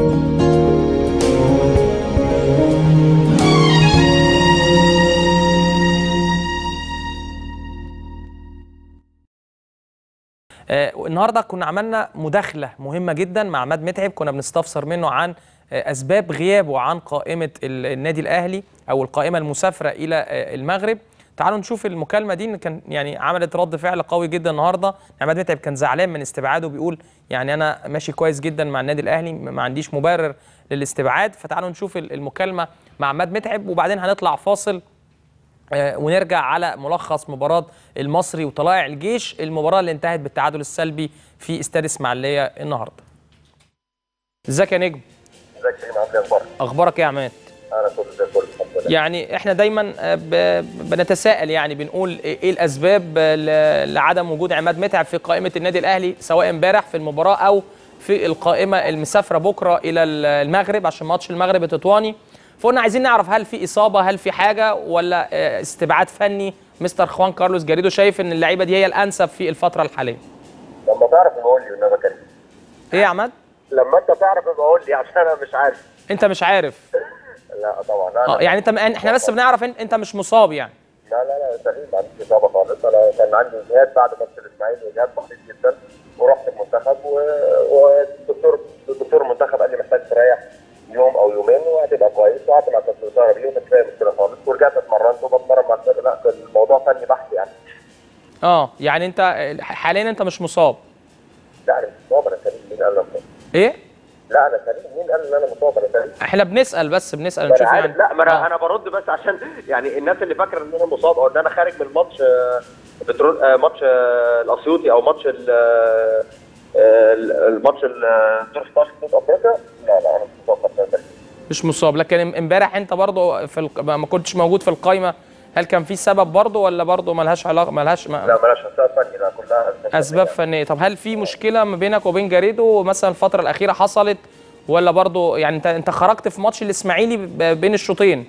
آه، النهارده كنا عملنا مداخله مهمه جدا مع عماد متعب كنا بنستفسر منه عن آه، اسباب غيابه عن قائمه ال- النادي الاهلي او القائمه المسافره الى آه، المغرب تعالوا نشوف المكالمه دي إن كان يعني عملت رد فعل قوي جدا النهارده عماد متعب كان زعلان من استبعاده بيقول يعني انا ماشي كويس جدا مع النادي الاهلي م- ما عنديش مبرر للاستبعاد فتعالوا نشوف ال- المكالمه مع عماد متعب وبعدين هنطلع فاصل آه، ونرجع على ملخص مباراة المصري وطلائع الجيش المباراة اللي انتهت بالتعادل السلبي في استاد اسماعيلية النهاردة ازيك يا نجم ازيك يا عامل ايه اخبارك؟ اخبارك ايه يا عماد انا كله زي الفل الحمد لله يعني احنا دايما آه، ب- بنتساءل يعني بنقول ايه الاسباب آه، ل- لعدم وجود عماد متعب في قائمة النادي الاهلي سواء امبارح في المباراة او في القائمة المسافرة بكرة الى ال- المغرب عشان ماتش المغرب التطواني فقلنا عايزين نعرف هل في اصابة هل في حاجة ولا آه، استبعاد فني مستر خوان كارلوس جاريدو شايف ان اللعيبة دي هي الانسب في الفترة الحالية لما تعرف يبقى قول لي ان انا بكلم ايه يا عماد لما انت تعرف يبقى قول لي عشان انا مش عارف انت مش عارف لا طبعا لا اه يعني انت احنا بس بنعرف ان انت مش مصاب يعني لا لا لا سليم ما عنديش اصابه خالص انا كان عندي اجهاد بعد ماتش الاسماعيلي اجهاد بسيط جدا ورحت المنتخب و- والدكتور الدكتور المنتخب قال لي محتاج تريح يوم او يومين وهتبقى كويس وقعدت مع كابتن اسامه بيه ومش فيها مشكله خالص ورجعت اتمرنت وبتمرن مع الفرقه لا كان الموضوع فني بحت يعني اه يعني انت حاليا انت مش مصاب لا انا مش مصاب انا سليم مين قال انا مصاب؟ ايه لا انا سليم مين قال ان انا مصاب انا سليم احنا بنسال بس بنسال ما نشوف انا يعني عارف لا ما انا آه. انا برد بس عشان يعني الناس اللي فاكره ان انا مصاب او ان انا خارج من ماتش آه، بترول آه، ماتش آه، الاسيوطي او ماتش ال- آه، آه، الماتش ال- آه، دور 16 في افريقيا لا لا انا مش مصاب بس مش مصاب لكن ام- امبارح انت برضو في الق... ما كنتش موجود في القائمه هل كان في سبب برضو ولا برضو ملهاش علاقه ملهاش ما... لا مالهاش اسباب فني لا كلها اسباب فنيه طب هل في مشكله ما بينك وبين جاريدو مثلا الفتره الاخيره حصلت ولا برضو يعني انت انت خرجت في ماتش الاسماعيلي ب- بين الشوطين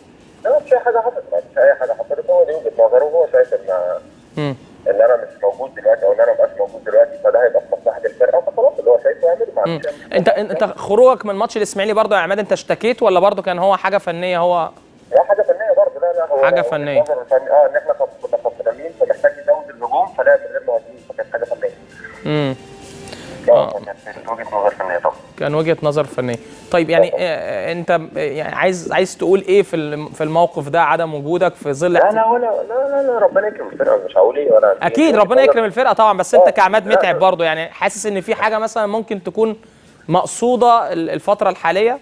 لا مش اي حاجه حصلت ما فيش اي حاجه حصلت هو دي وجهه نظره وهو شايف ان مم. ان انا مش موجود دلوقتي او ان انا ما بقاش موجود دلوقتي فده هيبقى في مصلحه الفرقه فخلاص اللي هو شايفه يعمله ما مم. عنديش أي مشكلة. انت انت خروجك من ماتش الاسماعيلي برضو يا عماد انت اشتكيت ولا برضو كان هو حاجه فنيه هو لا حاجه فنيه برضه لا لا هو حاجة وجهة فنية. نظر فني اه ان احنا خط- كنا خسرانين فمحتاج يزود الهجوم فلعب من غير مهاجمين فكانت حاجه فنيه امم اه كانت وجهه نظر فنيه طبعا كان وجهه نظر فنيه طيب يعني آه، انت آه، يعني عايز عايز تقول ايه في الم- في الموقف ده عدم وجودك في ظل لا لا ولا لا لا لا ربنا يكرم الفرقه مش هقول ايه ولا اكيد ربنا يكرم الفرقه طبعا بس انت آه، كعماد لا، متعب لا. برضه يعني حاسس ان في حاجه مثلا ممكن تكون مقصوده ال- الفتره الحاليه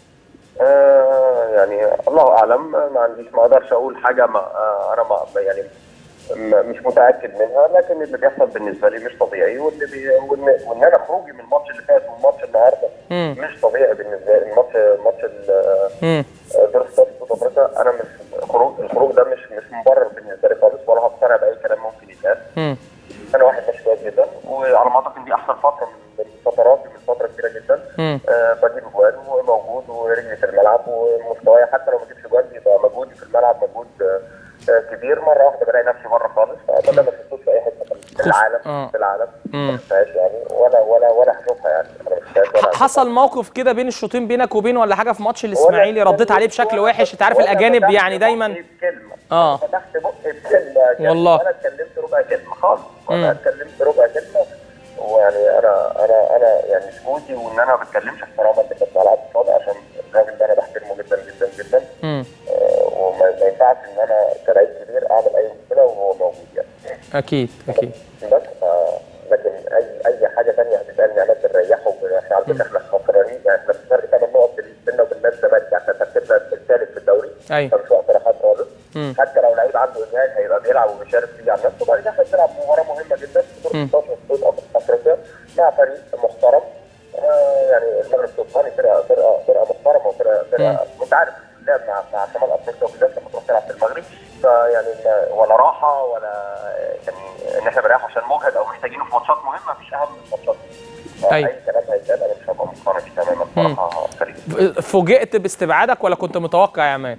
آه يعني الله اعلم ما عنديش ما اقدرش اقول حاجه ما آه انا ما يعني م- مش متاكد منها لكن اللي بيحصل بالنسبه لي مش طبيعي واللي بي وان, وإن انا خروجي من الماتش اللي فات والماتش النهارده مم. مش طبيعي بالنسبه لي الماتش ماتش ال- امم دور 16 في افريقيا انا مش خروج الخروج ده مش مش مبرر بالنسبه لي خالص ولا هقتنع باي كلام ممكن يتقال امم انا واحد ماشي كويس جدا وعلى ما اعتقد دي احسن فتره من من فتراتي من فتره كبيره جدا مم. آه بجيب اجوان وموجود ورجلي في الملعب ومستواي حتى لو ما جبتش اجوان بيبقى مجهودي في الملعب مجهود آه آه كبير مره واحده بلاقي نفسي بره خالص فده ما شفتوش في اي حته في خص- العالم آه. في العالم مم. ما شفتهاش يعني ولا ولا ولا هشوفها يعني انا ما شفتهاش ولا هشوفها. حصل موقف كده بين الشوطين بينك وبينه ولا حاجه في ماتش الاسماعيلي ولا رديت عليه بشكل ولا- وحش انت عارف ولا الاجانب فتحت يعني دايما بقي بكلمه آه. فتحت بقي بكلمه كده. والله. ولا اتكلمت ربع كلمه خالص مم. ولا اتكلمت ربع كلمه ويعني انا انا انا يعني سكوتي وان انا ما بتكلمش احتراما اللي كنت بلعب قصاد عشان الراجل ده انا بحترمه جدا جدا جدا امم آه، وما ما ينفعش ان انا كلاعب كبير اعمل اي مشكله وهو موجود يعني اكيد اكيد بس آه، لكن اي اي حاجه ثانيه هتتقال نعمل بنريحه احنا على فكره احنا خسرانين يعني احنا في فرق ثمان نقط بيننا وبين نادي الزمالك احنا ترتيبنا الثالث في الدوري أيوة. فمش وقت راحات خالص مم. حتى لو لعيب عنده اجهاد هيبقى بيلعب وبيشارك فيه على نفسه وبعد كده احنا بنلعب مباراه مهمه جدا في دور مم. 16 في بطوله افريقيا مع فريق محترم آه، يعني المغرب السلطاني فرقه فرقه فرقه محترمه وفرقه فرقه انت عارف اللعب مع مع شمال افريقيا وبالذات لما تروح تلعب في المغرب فيعني ما- ولا راحه ولا يعني ان احنا بنريح عشان مجهد او محتاجينه في ماتشات مهمه مفيش اهم من الماتشات دي. أيوة. اي كلام هيتقال انا مش هبقى مقتنع بيه تماما بصراحه فريق فوجئت باستبعادك ولا كنت متوقع يا عماد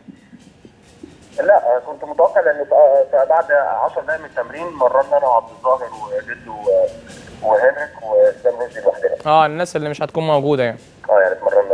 لا كنت متوقع لان في- في بعد 10 دقائق من التمرين مرنا انا وعبد الظاهر وجد و- وهنريك واسلام رشدي لوحدنا اه الناس اللي مش هتكون موجوده يعني اه يعني اتمرنا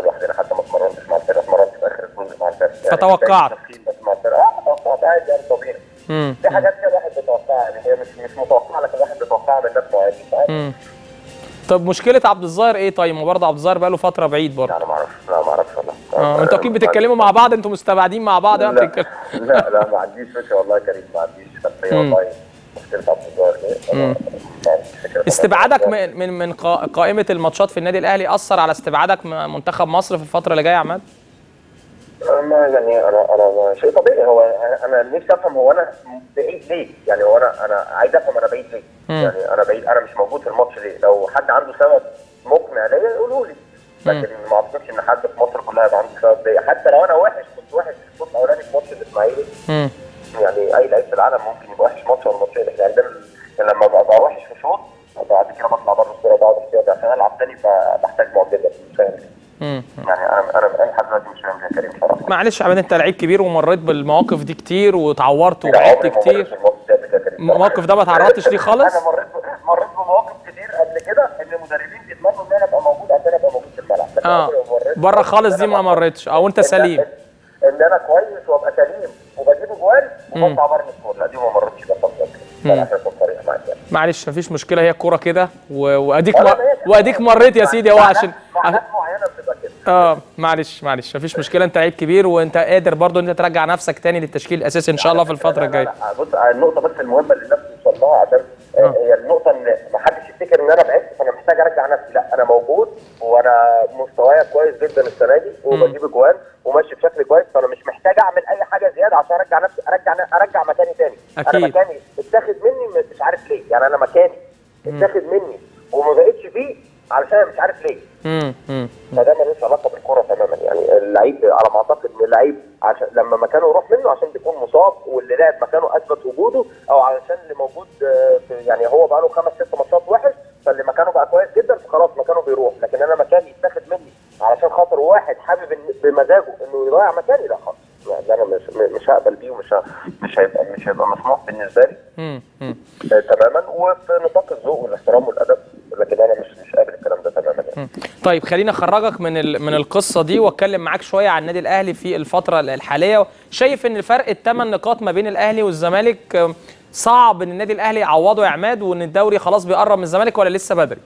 فتوقعت. تدخين بس مع الفرقه اه توقعت عادي يعني طبيعي امم في حاجات كده الواحد بيتوقعها يعني هي مش مش متوقعه لكن الواحد بيتوقعها من ناس معينين فعادي. امم طب مشكله عبد الظاهر ايه طيب ما برضه عبد الظاهر بقاله فتره بعيد برضه لا انا ما اعرفش لا ما اعرفش والله اه انتوا اكيد بتتكلموا مع بعض انتوا مستبعدين مع بعض يعني لا بتتكلم لا لا ما عنديش فكره والله يا كريم ما عنديش خلفيه مم. والله مشكله عبد الظاهر ايه أنا ما عنديش فكره استبعادك من من من قا- قائمه الماتشات في النادي الاهلي اثر على استبعادك من منتخب مصر في الفتره اللي جايه يا عماد ما يعني انا انا ما- شيء طبيعي هو انا أنا نفسي افهم هو انا بعيد ليه؟ يعني هو انا انا عايز افهم انا بعيد ليه؟ مم. يعني انا بعيد انا مش موجود في الماتش ليه؟ لو حد عنده سبب مقنع ليا يقوله لي لكن ما اعتقدش ان حد في مصر كلها يبقى عنده سبب ليا حتى لو انا وحش كنت وحش في الشوط الاولاني في ماتش الاسماعيلي امم يعني اي لعيب في العالم ممكن يبقى وحش ماتش ولا ماتشين احنا عندنا ال- لما ببقى وحش في شوط بعد كده بطلع بره الصوره بقعد احتياطي عشان العب تاني فبحتاج معجزه مش فاهم ليه. امم يعني انا انا اي حد دلوقتي مش فاهم ليه يا كريم بصراحه معلش يا عماد انت لعيب كبير ومريت بالمواقف دي كتير وتعورت لا، وبعدت عمري ما مريت كتير بالموقف ده قبل كده يا كريم. الموقف ده ما تعرضتش ليه خالص انا مريت ب- مريت بمواقف كتير قبل كده ان المدربين بيتمنوا ان انا ابقى موجود عشان ابقى موجود في الملعب لكن اه عمري ما مريت بره إن خالص دي أنا ما أبقى- مريتش او انت إن- سليم إن- ان انا كويس وابقى سليم وبجيب جوال وبطلع بره السكور لا دي ما مرتش بالفتره دي لا عشان اكون صريح معاك يعني معلش مفيش مشكله هي الكوره كده و- واديك ولا مر... هي- واديك مريت يا سيدي اهو مع عشان ناس- مع ناس معينه بتبقى كده اه معلش معلش مفيش مشكله انت لعيب كبير وانت قادر برضو ان انت ترجع نفسك تاني للتشكيل الاساسي ان شاء الله في الفتره لا، لا، الجايه لا، بص النقطة بس المهمة اللي الناس توصل لها عشان آه، هي النقطة ان ما حدش يفتكر ان انا بعدت فانا محتاج ارجع نفسي لا انا موجود وانا مستوايا كويس جدا السنة دي وبجيب اجوان وماشي بشكل كويس فانا مش محتاج اعمل اي حاجة زيادة عشان ارجع نفسي ارجع ارجع مكاني تاني أكيد. انا مكاني اتاخد مني مش عارف ليه يعني انا مكاني اتاخد مني وما بقتش فيه علشان مش عارف ليه امم امم فده ملوش علاقه بالكره تماما يعني اللعيب على ما اعتقد ان اللعيب عشان لما مكانه يروح منه عشان بيكون مصاب واللي لعب مكانه اثبت وجوده او علشان اللي موجود آه، في يعني هو بقى له خمس ست ماتشات وحش فاللي مكانه بقى كويس جدا فخلاص مكانه بيروح لكن انا مكاني يتاخد مني علشان خاطر واحد حابب إن- بمزاجه انه يضيع مكاني لا خالص يعني ده انا مش مش هقبل بيه ومش ه- مش هيبقى مش هيبقى مسموح بالنسبه لي امم امم آه، تماما وفي نطاق الذوق والاحترام والادب لكن انا مش مش قابل الكلام ده تماما يعني. طيب خليني اخرجك من ال... من القصه دي واتكلم معاك شويه عن النادي الاهلي في الفتره الحاليه شايف ان فرق الثمان نقاط ما بين الاهلي والزمالك آم، صعب ان النادي الاهلي يعوضه يا عماد وان الدوري خلاص بيقرب من الزمالك ولا لسه بدري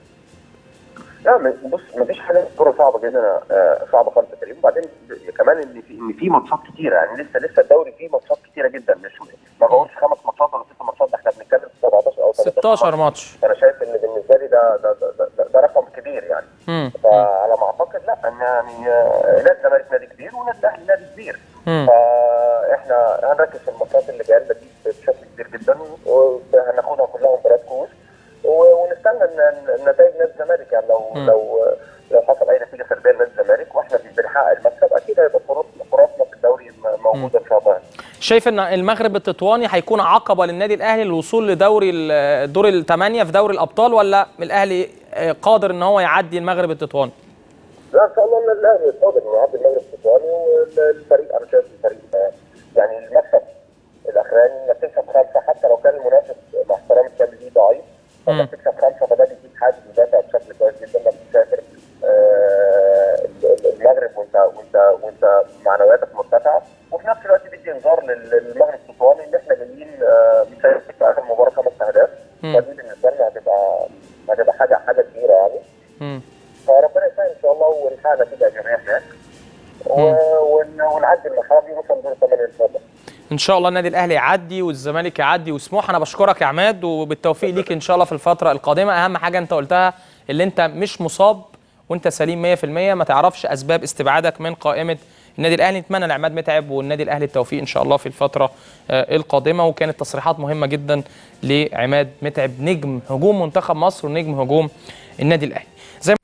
لا م- بص مفيش حاجه في الكوره صعبه جدا آه، صعبه خالص يا كريم وبعدين ب- كمان ان في ان في ماتشات كتيره يعني لسه لسه الدوري فيه ماتشات كتيره جدا مش ما بقولش خمس ماتشات ولا ست ماتشات ده احنا بنتكلم في 17 او 13 16 ماتش انا شايف ان بالنسبه لي ده ده ده, ده, ده, ده رقم كبير يعني امم فعلى ما اعتقد لا ان يعني آه، نادي الزمالك نادي كبير ونادي الاهلي نادي كبير مم. فاحنا هنركز في الماتشات اللي جايه لنا دي بشكل كبير جدا وهناخدها كلها مباريات كوس و- ونستنى الن- النتائج نادي الزمالك يعني لو مم. لو لو حصل اي نتيجه سلبيه لنادي الزمالك واحنا بنحقق المكسب اكيد هيبقى فرص فرصنا في الدوري م- موجوده ان شاء الله شايف ان المغرب التطواني هيكون عقبه للنادي الاهلي للوصول لدوري ال- دور الثمانيه في دوري الابطال ولا الاهلي آه، قادر ان هو يعدي المغرب التطواني لا ان شاء الله النادي الاهلي قادر انه يعدي المغرب التطواني والفريق انا شايف الفريق آه، يعني المكسب الاخراني انك تكسب خمسه حتى لو كان المنافس مع احترامي الكامل ليه ضعيف مم. انك تكسب خمسه فده بيديك حافز مدافع بشكل كويس جدا انك تسافر آه، المغرب وانت وانت وانت معنوياتك مرتفعه وفي نفس الوقت بيدي انذار لل- للمغرب التطواني ان احنا جايين آه، مسيطرين في اخر مباراه خمس اهداف مم. فدي بالنسبه لنا هتبقى هتبقى حاجه حاجه كبيره يعني مم. فربنا يسهل ان شاء الله ونحقق نتيجه ايجابيه هناك و- ون- ونعدي المرحله دي ونوصل دور الثمانيه ان شاء الله. ان شاء الله النادي الاهلي يعدي والزمالك يعدي وسموح انا بشكرك يا عماد وبالتوفيق ليك ان شاء الله في الفتره القادمه اهم حاجه انت قلتها اللي انت مش مصاب وانت سليم 100% ما تعرفش اسباب استبعادك من قائمه النادي الاهلي نتمنى لعماد متعب والنادي الاهلي التوفيق ان شاء الله في الفتره آه، القادمه وكانت تصريحات مهمه جدا لعماد متعب نجم هجوم منتخب مصر ونجم هجوم النادي الاهلي زي